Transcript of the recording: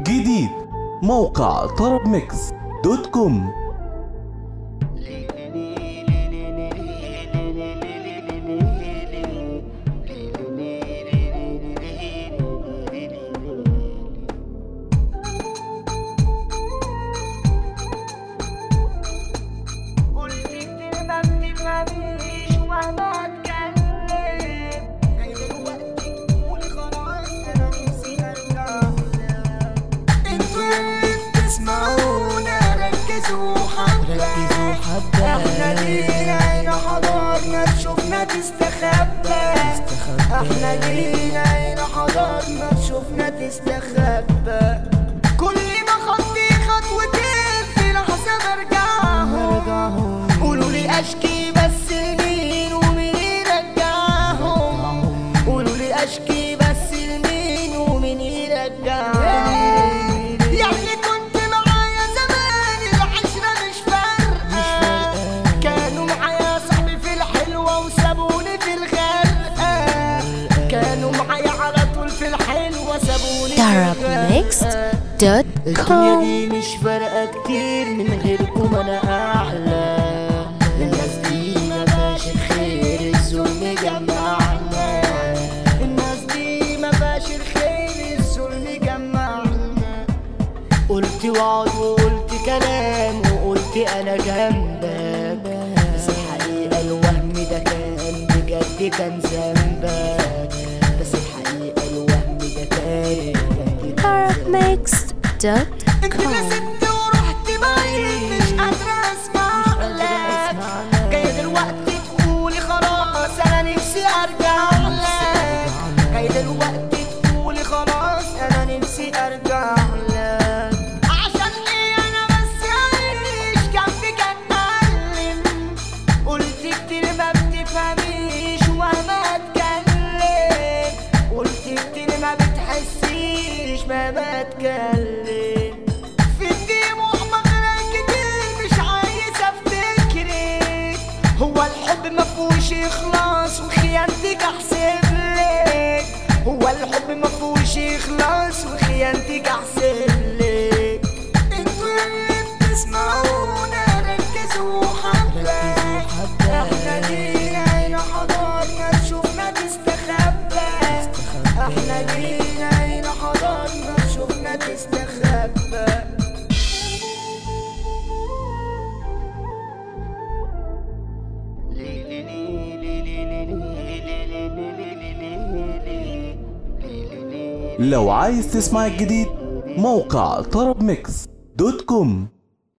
جديد موقع طرب ميكس دوت كوم قلت كتير ما بتفهميش ومهما اتكلم جاي دلوقتي تقولي خلاص انا نفسي ارجع انتوا اللي بتسمعونا ركزوا حبة ركزوا حبة. احنا جينا هنا حضرنا تشوفنا تستخبى احنا جينا هنا حضرنا تشوفنا تستخبى كل ما خطي خطوتين في لحظة برجعهم قولوا لي اشكي بس لمين ومين يرجعهم قولوا لي اشكي بس لمين ومين يرجعهم يعني كنت معايا زمان العشرة مش فارقة كانوا معايا صاحبي في الحلوة وسابوني في الغرقة كانوا معايا على طول في الحلوة سابوني في الغرقة دوت الدنيا كوم دي مش فارقة كتير من غيركم انا احلى الناس دي ما فيهاش الخير الظلم جمعنا الناس دي ما فيهاش الخير الظلم جمعنا قلت وعد وقلت كلام وقلت انا جنبك بس الحقيقة الوهم ده كان بجد كان ذنبك بس الحقيقة الوهم ده كان بجد كان طرب ميكس دوت انت اللي كوم سبت ورحت بعيد مش قادرة اسمع لك جاي دلوقتي تقولي خلاص انا نفسي ارجع لك جاي دلوقتي تقولي خلاص انا نفسي ارجع لك عشان ايه انا بس اعيش جنبك اتعلم قلت كتير ما بتفهميش ومهما اتكلم قلت كتير ما بتحسيش مهما اتكلم في الدموع مغرق كتير مش عايز افتكرك هو الحب مفهوش اخلاص وخيانتك احسب لك هو الحب مفهوش اخلاص وخيانتك احسب لك انتوا اللي بتسمعونا ركزوا حبة احنا جينا هنا حضرنا تشوفنا تستخبى احنا جينا هنا حضرنا تشوفنا تستخبى لو عايز تسمع الجديد موقع طرب ميكس دوت كوم